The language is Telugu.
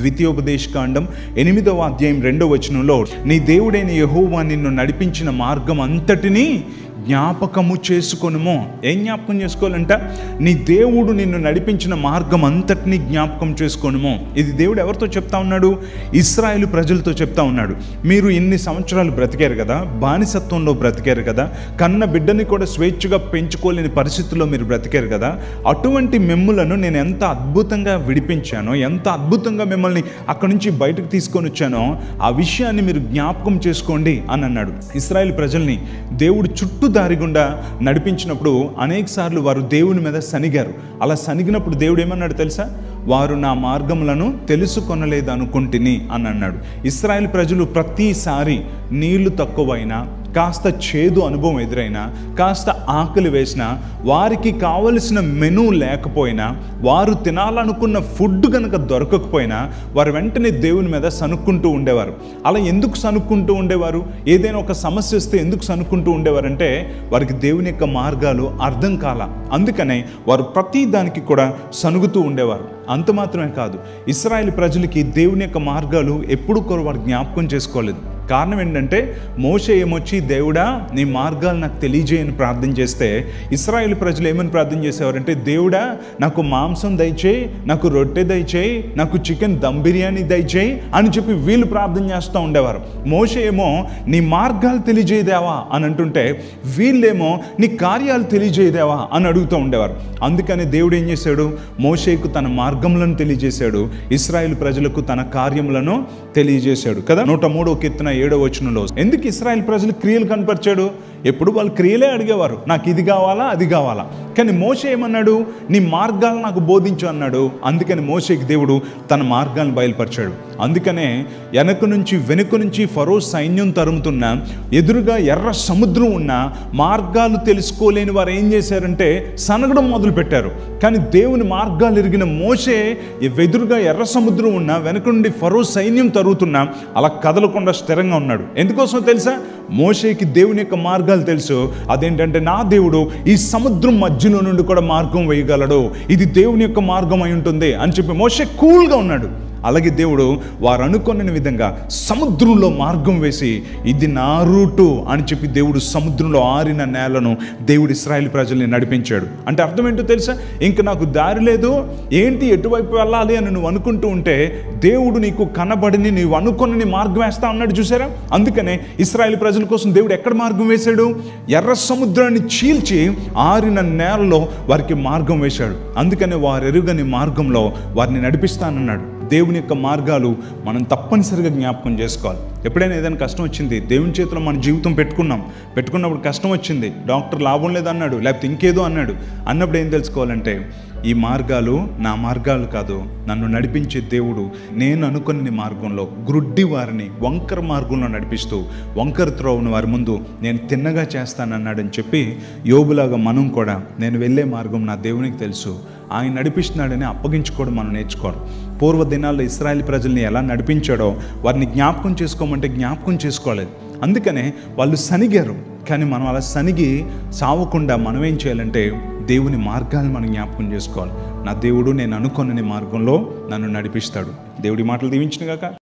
ద్వితీయోపదేశ కాండం ఎనిమిదవ అధ్యాయం రెండవ వచనంలో నీ దేవుడైన యెహోవా నిన్ను నడిపించిన మార్గం అంతటినీ జ్ఞాపకము చేసుకొనుము ఏం జ్ఞాపకం చేసుకోవాలంట నీ దేవుడు నిన్ను నడిపించిన మార్గం అంతటినీ జ్ఞాపకం చేసుకోనుము ఇది దేవుడు ఎవరితో చెప్తా ఉన్నాడు ఇస్రాయేల్ ప్రజలతో చెప్తా ఉన్నాడు మీరు ఇన్ని సంవత్సరాలు బ్రతికారు కదా బానిసత్వంలో బ్రతికారు కదా కన్న బిడ్డని కూడా స్వేచ్ఛగా పెంచుకోలేని పరిస్థితుల్లో మీరు బ్రతికారు కదా అటువంటి మిమ్ములను నేను ఎంత అద్భుతంగా విడిపించానో ఎంత అద్భుతంగా మిమ్మల్ని అక్కడి నుంచి బయటకు తీసుకొని వచ్చానో ఆ విషయాన్ని మీరు జ్ఞాపకం చేసుకోండి అని అన్నాడు ఇస్రాయేల్ ప్రజల్ని దేవుడు చుట్టూ దారి గుండా నడిపించినప్పుడు అనేక సార్లు వారు దేవుని మీద సనిగారు అలా సనిగినప్పుడు దేవుడు ఏమన్నాడు తెలుసా వారు నా మార్గములను తెలుసుకొనలేదు అనుకుంటుని అని అన్నాడు ఇస్రాయేల్ ప్రజలు ప్రతిసారి నీళ్లు తక్కువైనా కాస్త చేదు అనుభవం ఎదురైనా కాస్త ఆకలి వేసినా వారికి కావలసిన మెనూ లేకపోయినా వారు తినాలనుకున్న ఫుడ్ కనుక దొరకకపోయినా వారు వెంటనే దేవుని మీద సనుక్కుంటూ ఉండేవారు అలా ఎందుకు సనుక్కుంటూ ఉండేవారు ఏదైనా ఒక సమస్య వస్తే ఎందుకు సనుక్కుంటూ ఉండేవారంటే వారికి దేవుని యొక్క మార్గాలు అర్థం కాల అందుకనే వారు ప్రతి దానికి కూడా సనుగుతూ ఉండేవారు అంత మాత్రమే కాదు ఇస్రాయేల్ ప్రజలకి దేవుని యొక్క మార్గాలు ఎప్పుడు కూడా వారు జ్ఞాపకం చేసుకోలేదు కారణం ఏంటంటే మోషే ఏమొచ్చి దేవుడా నీ మార్గాలు నాకు తెలియజేయని ప్రార్థన చేస్తే ఇస్రాయేల్ ప్రజలు ఏమని ప్రార్థన చేసేవారంటే దేవుడా నాకు మాంసం దయచేయి నాకు రొట్టె దయచేయి నాకు చికెన్ దమ్ బిర్యానీ దయచేయి అని చెప్పి వీళ్ళు ప్రార్థన చేస్తూ ఉండేవారు మోషే ఏమో నీ మార్గాలు తెలియజేయదేవా అని అంటుంటే వీళ్ళేమో నీ కార్యాలు తెలియజేయదేవా అని అడుగుతూ ఉండేవారు అందుకని దేవుడు ఏం చేశాడు మోషేకు తన మార్గములను తెలియజేశాడు ఇస్రాయేల్ ప్రజలకు తన కార్యములను తెలియజేశాడు కదా నూట మూడో కీర్తన ఏడో వచనంలో ఎందుకు ఇస్రాయేల్ ప్రజలు క్రియలు కనపరిచాడు ఎప్పుడు వాళ్ళు క్రియలే అడిగేవారు నాకు ఇది కావాలా అది కావాలా కానీ మోషే ఏమన్నాడు నీ మార్గాలు నాకు బోధించు అన్నాడు అందుకని మోషేకి దేవుడు తన మార్గాలను బయలుపరిచాడు అందుకనే వెనక నుంచి వెనుక నుంచి ఫరో సైన్యం తరుముతున్న ఎదురుగా ఎర్ర సముద్రం ఉన్న మార్గాలు తెలుసుకోలేని వారు ఏం చేశారంటే సనగడం మొదలు పెట్టారు కానీ దేవుని మార్గాలు ఎరిగిన మోషే ఎదురుగా ఎర్ర సముద్రం ఉన్న వెనక నుండి ఫరో సైన్యం తరుగుతున్నా అలా కదలకుండా స్థిరంగా ఉన్నాడు ఎందుకోసం తెలుసా మోషేకి దేవుని యొక్క మార్గాలు తెలుసు అదేంటంటే నా దేవుడు ఈ సముద్రం మధ్యలో నుండి కూడా మార్గం వేయగలడు ఇది దేవుని యొక్క మార్గం అయి ఉంటుంది అని చెప్పి మోషే కూల్గా ఉన్నాడు అలాగే దేవుడు వారు అనుకున్న విధంగా సముద్రంలో మార్గం వేసి ఇది నా రూటు అని చెప్పి దేవుడు సముద్రంలో ఆరిన నేలను దేవుడు ఇస్రాయేల్ ప్రజల్ని నడిపించాడు అంటే అర్థం ఏంటో తెలుసా ఇంక నాకు దారి లేదు ఏంటి ఎటువైపు వెళ్ళాలి అని నువ్వు అనుకుంటూ ఉంటే దేవుడు నీకు కనబడిని నీవు అనుకుని నీ మార్గం వేస్తా అన్నాడు చూసారా అందుకనే ఇస్రాయేల్ ప్రజల కోసం దేవుడు ఎక్కడ మార్గం వేశాడు ఎర్ర సముద్రాన్ని చీల్చి ఆరిన నేలలో వారికి మార్గం వేశాడు అందుకనే వారు ఎరుగని మార్గంలో వారిని నడిపిస్తానన్నాడు దేవుని యొక్క మార్గాలు మనం తప్పనిసరిగా జ్ఞాపకం చేసుకోవాలి ఎప్పుడైనా ఏదైనా కష్టం వచ్చింది దేవుని చేతిలో మన జీవితం పెట్టుకున్నాం పెట్టుకున్నప్పుడు కష్టం వచ్చింది డాక్టర్ లాభం లేదన్నాడు లేకపోతే ఇంకేదో అన్నాడు అన్నప్పుడు ఏం తెలుసుకోవాలంటే ఈ మార్గాలు నా మార్గాలు కాదు నన్ను నడిపించే దేవుడు నేను అనుకున్న మార్గంలో గ్రుడ్డి వారిని వంకర మార్గంలో నడిపిస్తూ వంకర త్రోవని వారి ముందు నేను తిన్నగా చేస్తానన్నాడని చెప్పి యోబులాగా మనం కూడా నేను వెళ్ళే మార్గం నా దేవునికి తెలుసు ఆయన నడిపిస్తున్నాడని అప్పగించుకోవడం మనం నేర్చుకోవాలి పూర్వ దినాల్లో ఇస్రాయేల్ ప్రజల్ని ఎలా నడిపించాడో వారిని జ్ఞాపకం చేసుకోమంటే జ్ఞాపకం చేసుకోలేదు అందుకనే వాళ్ళు సనిగారు కానీ మనం అలా సనిగి సావకుండా మనం ఏం చేయాలంటే దేవుని మార్గాన్ని మనం జ్ఞాపకం చేసుకోవాలి నా దేవుడు నేను అనుకున్న మార్గంలో నన్ను నడిపిస్తాడు దేవుడి మాటలు దీవించిన గాక